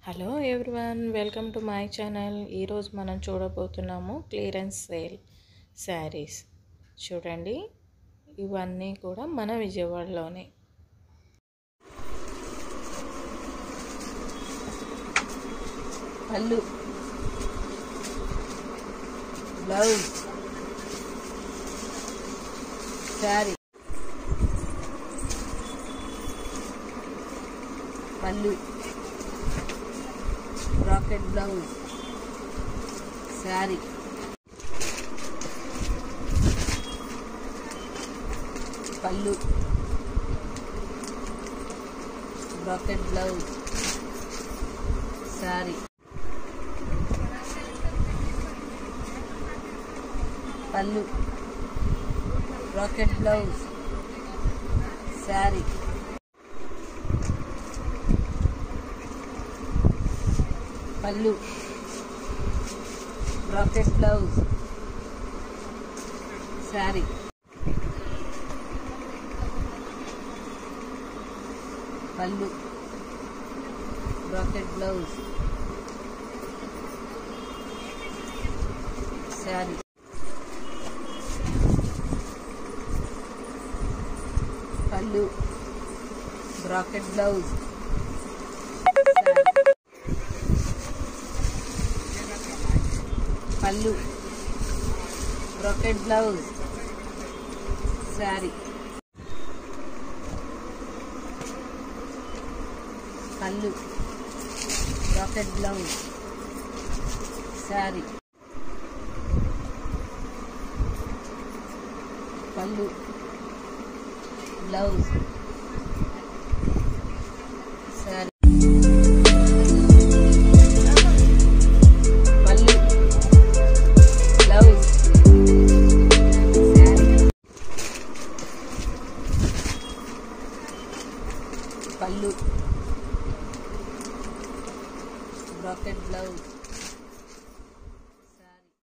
hello everyone welcome to my channel ఈరోజు మనం చూడబోతున్నాము క్లియరెన్స్ సేల్ శారీస్ చూడండి ఇవన్నీ కూడా మన విజయవాడలోనే పళ్ళు బ్లౌజ్ శారీ పళ్ళు రాకెట్ బ్లౌజ్ శారీ పళ్ళు రాకెట్ బ్లౌజ్ శారీ పళ్ళు రాకెట్ బ్లౌజ్ శారీ పళ్ళు రాకెట్ బ్లౌజ్ శారీ పళ్ళు రాకెట్ బ్లౌజ్ శారీ పళ్ళు బ్రాకెట్ బ్లౌజ్ పళ్ళు బ్రాకెట్ బ్లౌజ్ శారీ పళ్ళు బ్రాకెట్ బ్లౌజ్ శారీ పళ్ళు బ్లౌజ్ శారీ పళ్ళు బ్లౌజ్ శారీ పళ్ళు బ్రాకెట్ బ్లౌజ్